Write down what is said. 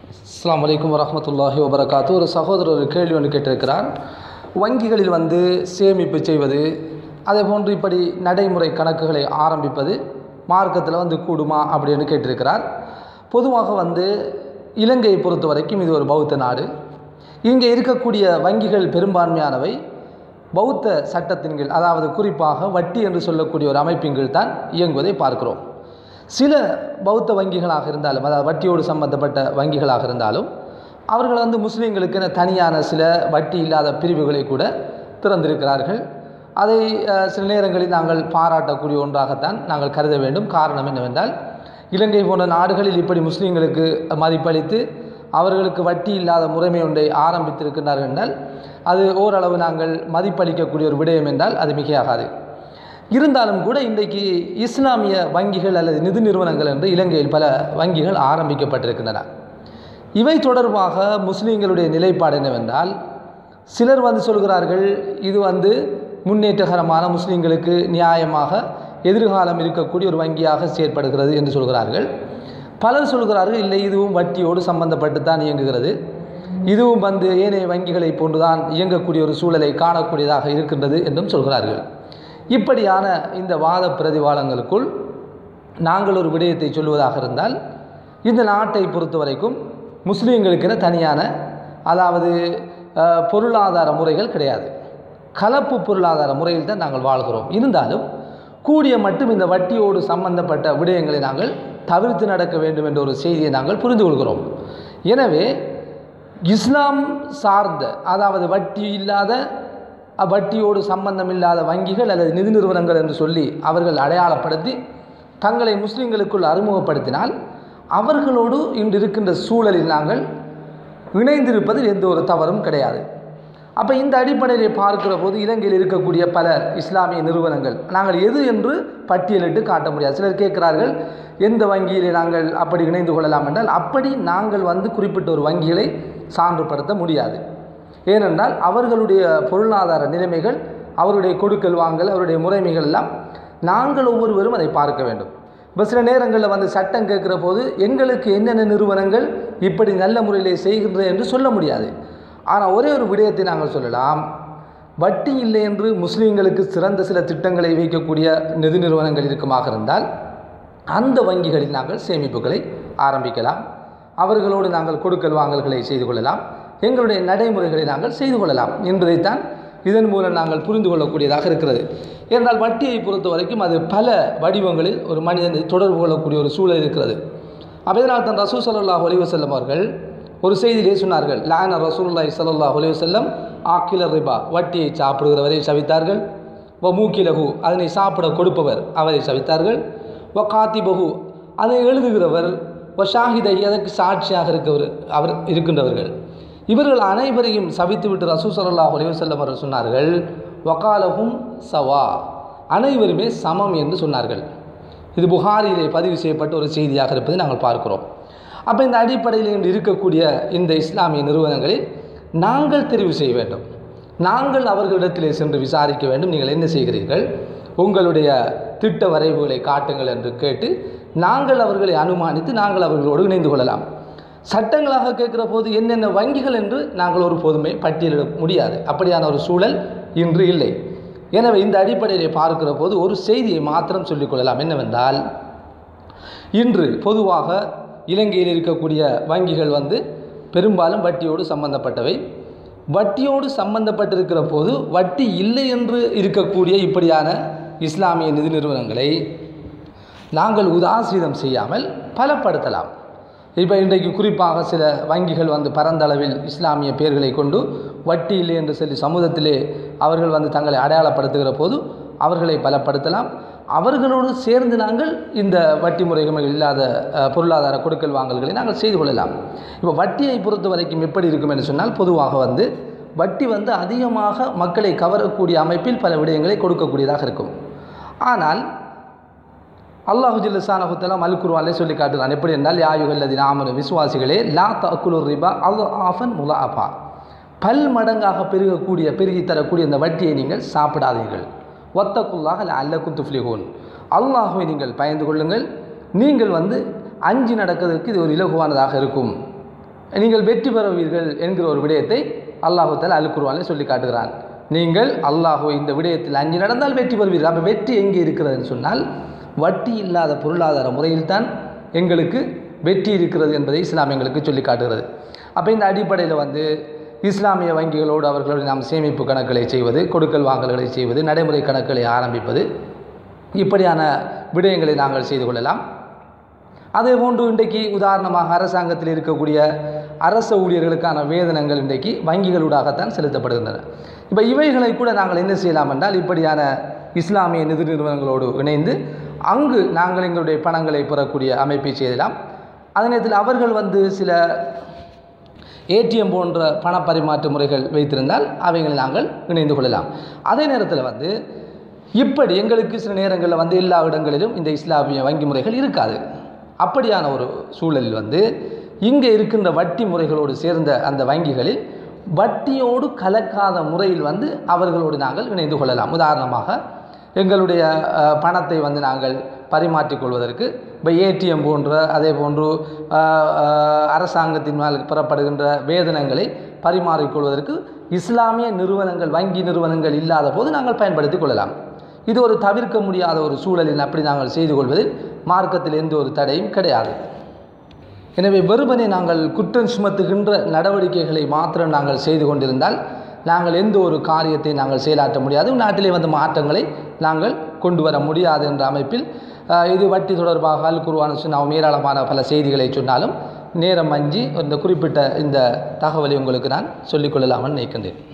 அஸ்ஸலாமு அலைக்கும் வரஹ்மத்துல்லாஹி வபரகாத்து ஒரு சகோதரர் ஒரு கேள்வி ஒன்று கேட்டிருக்கிறார் வங்கிகளில் வந்து சேமிப்பு செய்வது அதே போன்று இப்படி நடைமுறை கணக்குகளை ஆரம்பிப்பது மார்க்கத்தில் வந்து கூடுமா அப்படின்னு கேட்டிருக்கிறார் பொதுவாக வந்து இலங்கையை பொறுத்த வரைக்கும் இது ஒரு பௌத்த நாடு இங்கே இருக்கக்கூடிய வங்கிகள் பெரும்பான்மையானவை பௌத்த சட்டத்தின் கீழ் அதாவது குறிப்பாக வட்டி என்று சொல்லக்கூடிய ஒரு அமைப்பின் கீழ் தான் இயங்குவதை பார்க்கிறோம் சில பௌத்த வங்கிகளாக இருந்தாலும் அதாவது வட்டியோடு சம்பந்தப்பட்ட வங்கிகளாக இருந்தாலும் அவர்கள் வந்து முஸ்லீம்களுக்கென தனியான சில வட்டி இல்லாத பிரிவுகளை கூட திறந்திருக்கிறார்கள் அதை அஹ், சில நேரங்களில் நாங்கள் பாராட்டக்கூடிய ஒன்றாகத்தான் நாங்கள் கருத வேண்டும் காரணம் என்னவென்றால் இலங்கை போன்ற நாடுகளில் இப்படி முஸ்லீம்களுக்கு மதிப்பளித்து அவர்களுக்கு வட்டி இல்லாத முறைமை ஒன்றை ஆரம்பித்திருக்கின்றார்கள் என்றால் அது ஓரளவு நாங்கள் மதிப்பளிக்கக்கூடிய ஒரு விடயம் என்றால் அது மிகையாகாது இருந்தாலும் கூட இன்றைக்கு இஸ்லாமிய வங்கிகள் அல்லது நிதி நிறுவனங்கள் என்று இலங்கையில் பல வங்கிகள் ஆரம்பிக்கப்பட்டிருக்கின்றன இவை தொடர்பாக முஸ்லீம்களுடைய நிலைப்பாடு என்னவென்றால் சிலர் வந்து சொல்கிறார்கள் இது வந்து முன்னேற்றகரமான முஸ்லீம்களுக்கு நியாயமாக எதிர்காலம் இருக்கக்கூடிய ஒரு வங்கியாக செயற்படுகிறது என்று சொல்கிறார்கள் பலர் சொல்கிறார்கள் இல்லை இதுவும் வட்டியோடு சம்பந்தப்பட்டு தான் இயங்குகிறது இதுவும் வந்து ஏனைய வங்கிகளை போன்றுதான் இயங்கக்கூடிய ஒரு சூழலை காணக்கூடியதாக இருக்கின்றது என்றும் சொல்கிறார்கள் இப்படியான இந்த வாத பிரதிவாதங்களுக்குள் நாங்கள் ஒரு விடயத்தை சொல்வதாக இருந்தால் இந்த நாட்டை பொறுத்த வரைக்கும் முஸ்லீம்களுக்கென தனியான அதாவது அஹ், பொருளாதார முறைகள் கிடையாது கலப்பு பொருளாதார முறையில் தான் நாங்கள் வாழ்கிறோம் இருந்தாலும் கூடிய மட்டும் இந்த வட்டியோடு சம்பந்தப்பட்ட விடயங்களை நாங்கள் தவிர்த்து நடக்க வேண்டும் என்ற ஒரு செய்தியை நாங்கள் புரிந்து கொள்கிறோம் எனவே இஸ்லாம் சார்ந்த அதாவது வட்டி இல்லாத அ- வட்டியோடு சம்பந்தம் இல்லாத வங்கிகள் அல்லது நிதி நிறுவனங்கள் என்று சொல்லி அவர்கள் அடையாளப்படுத்தி தங்களை முஸ்லிம்களுக்குள் அறிமுகப்படுத்தினால் அவர்களோடு இன்று இருக்கின்ற சூழலில் நாங்கள் இணைந்திருப்பதில் எந்த ஒரு தவறும் கிடையாது அப்போ இந்த அடிப்படையில் பார்க்கிற போது இலங்கையில் இருக்கக்கூடிய பல இஸ்லாமிய நிறுவனங்கள் நாங்கள் எது என்று பட்டியலிட்டு காட்ட முடியாது சிலர் கேட்கிறார்கள் எந்த வங்கியிலே நாங்கள் அப்படி இணைந்து கொள்ளலாம் என்றால் அப்படி நாங்கள் வந்து குறிப்பிட்ட ஒரு வங்கிகளை சான்றுபடுத்த முடியாது ஏனென்றால் அவர்களுடைய பொருளாதார நிலைமைகள் அவருடைய கொடுக்கல் வாங்கல் அவருடைய முறைமைகள் எல்லாம் நாங்கள் ஒவ்வொருவரும் அதை பார்க்க வேண்டும் இப்போ சில நேரங்களில் வந்து சட்டம் கேட்குற போது எங்களுக்கு என்னென்ன நிறுவனங்கள் இப்படி நல்ல முறையிலே செய்கின்றது என்று சொல்ல முடியாது ஆனால் ஒரே ஒரு விடயத்தை நாங்கள் சொல்லலாம் வட்டி இல்லை என்று முஸ்லீம்களுக்கு சிறந்த சில திட்டங்களை வைக்கக்கூடிய நிதி நிறுவனங்கள் இருக்குமாக இருந்தால் அந்த வங்கிகளில் நாங்கள் சேமிப்புகளை ஆரம்பிக்கலாம் அவர்களோடு நாங்கள் கொடுக்கல் வாங்கல்களை செய்து கொள்ளலாம் எங்களுடைய நடைமுறைகளை நாங்கள் செய்து கொள்ளலாம் என்பதைத்தான் இதன் மூலம் நாங்கள் புரிந்து கொள்ளக்கூடியதாக இருக்கிறது ஏனென்றால் வட்டியை பொறுத்த வரைக்கும் அது பல வடிவங்களில் ஒரு மனிதனை தொடர்பு கொள்ளக்கூடிய ஒரு சூழல் இருக்கிறது அப்ப இதனால் தான் ரசூல் ஸல்லல்லாஹு அலைஹி வஸல்லம் அவர்கள் ஒரு செய்தியிலே சொன்னார்கள் லான ரசூலுல்லாஹி ஸல்லல்லாஹு அலைஹி வஸல்லம் ஆக்கில ரிபா வட்டியை சாப்பிடுகிறவரை சவித்தார்கள் வ மூக்கிலகு அதனை சாப்பிட கொடுப்பவர் அவரை சவித்தார்கள் வ காத்திபகு அதை எழுதுகிறவர் வ ஷாஹிதை அதற்கு சாட்சியாக இருக்கவர் அவர் இருக்கின்றவர்கள் இவர்கள் அனைவரையும் சபித்துவிட்டு ரசூ ஸல்லல்லாஹு அலைஹி வஸல்லம் அவர்கள் சொன்னார்கள் வகாலஹும் சவா அனைவருமே சமம் என்று சொன்னார்கள் இது புகாரிலே பதிவு செய்யப்பட்ட ஒரு செய்தியாக இருப்பதை நாங்கள் பார்க்கிறோம் அப்போ இந்த அடிப்படையில் இன்று இருக்கக்கூடிய இந்த இஸ்லாமிய நிறுவனங்களில் நாங்கள் தெரிவு செய்ய வேண்டும் நாங்கள் அவர்களிடத்திலே சென்று விசாரிக்க வேண்டும் நீங்கள் என்ன செய்கிறீர்கள் உங்களுடைய திட்ட வரைவுகளை காட்டுங்கள் என்று கேட்டு நாங்கள் அவர்களை அனுமானித்து நாங்கள் அவர்களோடு இணைந்து கொள்ளலாம் சட்டங்களாக கேட்கிற போது என்னென்ன வங்கிகள் என்று நாங்கள் ஒரு போதுமே பட்டியலிட முடியாது அப்படியான ஒரு சூழல் இன்று இல்லை எனவே இந்த அடிப்படையிலே பார்க்கிற போது ஒரு செய்தியை மாத்திரம் சொல்லிக்கொள்ளலாம் என்னவென்றால் இன்று பொதுவாக இலங்கையில் இருக்கக்கூடிய வங்கிகள் வந்து பெரும்பாலும் வட்டியோடு சம்பந்தப்பட்டவை வட்டியோடு சம்பந்தப்பட்டிருக்கிற போது வட்டி இல்லை என்று இருக்கக்கூடிய இப்படியான இஸ்லாமிய நிதி நிறுவனங்களை நாங்கள் உதாசீனம் செய்யாமல் பலப்படுத்தலாம் இப்போ இன்றைக்கு குறிப்பாக சில வங்கிகள் வந்து பரந்தளவில் இஸ்லாமிய பெயர்களை கொண்டு வட்டி இல்லை என்று சொல்லி சமூகத்திலே அவர்கள் வந்து தங்களை அடையாளப்படுத்துகிற போது அவர்களை பலப்படுத்தலாம் அவர்களோடு சேர்ந்து நாங்கள் இந்த வட்டி முறைகள் இல்லாத அஹ், பொருளாதார கொடுக்கல் வாங்கல்களை நாங்கள் செய்து கொள்ளலாம் இப்போ வட்டியை பொறுத்த வரைக்கும் எப்படி இருக்கும் என்று சொன்னால் பொதுவாக வந்து வட்டி வந்து அதிகமாக மக்களை கவரக்கூடிய அமைப்பில் பல விடயங்களை கொடுக்கக்கூடியதாக இருக்கும் ஆனால் அல்லாஹு ஜில்லசானஹுத்தலா அல் குர்வாலே சொல்லி காட்டுறான் எப்படி என்றால் யாயுகல்லதி நாமனு விசுவாசிகளே லா தக்குலு ரிபா அது ஆஃபன் முலா அபா பல் மடங்காக பெருகக்கூடிய பெருகி தரக்கூடிய இந்த வட்டியை நீங்கள் சாப்பிடாதீர்கள் ஒத்தக்குள்ளாக அல்லக்கும் துஃப்லிஹூன் அல்லாஹுவை நீங்கள் பயந்து கொள்ளுங்கள் நீங்கள் வந்து அஞ்சு நடக்கிறதுக்கு இது ஒரு இலகுவானதாக இருக்கும் நீங்கள் வெற்றி பெறுவீர்கள் என்கிற ஒரு விடயத்தை அல்லாஹு தாலா அல் குர்ஆனில் சொல்லி காட்டுகிறான் நீங்கள் அல்லாஹு இந்த விடயத்தில் அஞ்சு நடந்தால் வெற்றி பெறுவீர்கள் அப்போ வெற்றி எங்கே இருக்கிறதுன்னு சொன்னால் வட்டி இல்லாத பொருளாதார முறையில்தான் எங்களுக்கு வெற்றி இருக்கிறது என்பதை இஸ்லாம் எங்களுக்கு சொல்லி காட்டுகிறது அப்போ இந்த அடிப்படையில் வந்து இஸ்லாமிய வங்கிகளோடு அவர்களுடைய நாம் சேமிப்பு கணக்குகளை செய்வது கொடுக்கல் வாங்கல்களை செய்வது நடைமுறை கணக்குகளை ஆரம்பிப்பது இப்படியான விடயங்களை நாங்கள் செய்து கொள்ளலாம் அதே போன்று இன்றைக்கு உதாரணமாக அரசாங்கத்தில் இருக்கக்கூடிய அரச ஊழியர்களுக்கான வேதனங்கள் இன்றைக்கு வங்கிகளூடாகத்தான் செலுத்தப்படுகின்றன இப்போ இவைகளை கூட நாங்கள் என்ன செய்யலாம் என்றால் இப்படியான இஸ்லாமிய நிதி நிறுவனங்களோடு இணைந்து அங்கு நாங்கள் எங்களுடைய பணங்களை பெறக்கூடிய அமைப்பை செய்யலாம் அதே நேரத்தில் அவர்கள் வந்து சில ஏடிஎம் போன்ற பண பரிமாற்ற முறைகள் வைத்திருந்தால் அவைகளை நாங்கள் இணைந்து கொள்ளலாம் அதே நேரத்தில் வந்து இப்படி எங்களுக்கு சில நேரங்களில் வந்து எல்லா இடங்களிலும் இந்த இஸ்லாமிய வங்கி முறைகள் இருக்காது அப்படியான ஒரு சூழலில் வந்து இங்கே இருக்கின்ற வட்டி முறைகளோடு சேர்ந்த அந்த வங்கிகளில் வட்டியோடு கலக்காத முறையில் வந்து அவர்களோடு நாங்கள் இணைந்து கொள்ளலாம் உதாரணமாக எங்களுடைய அஹ், பணத்தை வந்து நாங்கள் பரிமாற்றிக் கொள்வதற்கு இப்போ ஏடிஎம் போன்ற அதே போன்று அஹ், அஹ், அரசாங்கத்தின் மேல் பெறப்படுகின்ற வேதனங்களை பரிமாறிக்கொள்வதற்கு இஸ்லாமிய நிறுவனங்கள் வங்கி நிறுவனங்கள் இல்லாத போது நாங்கள் பயன்படுத்திக் கொள்ளலாம் இது ஒரு தவிர்க்க முடியாத ஒரு சூழலில் அப்படி நாங்கள் செய்து கொள்வதில் மார்க்கத்தில் எந்த ஒரு தடையும் கிடையாது எனவே வெறுமனே நாங்கள் குற்றம் சுமத்துகின்ற நடவடிக்கைகளை மாத்திரம் நாங்கள் செய்து கொண்டிருந்தால் நாங்கள் எந்த ஒரு காரியத்தை நாங்கள் செயலாற்ற முடியாது நாட்டிலே வந்த மாற்றங்களை நாங்கள் கொண்டு வர முடியாது என்ற அமைப்பில் அஹ், இது வட்டி தொடர்பாக அல் குருவான சொன்ன ஏராளமான பல செய்திகளை சொன்னாலும் நேரம் அஞ்சி இந்த குறிப்பிட்ட இந்த தகவலை உங்களுக்கு நான் சொல்லிக்கொள்ளலாம்னு நினைக்கின்றேன்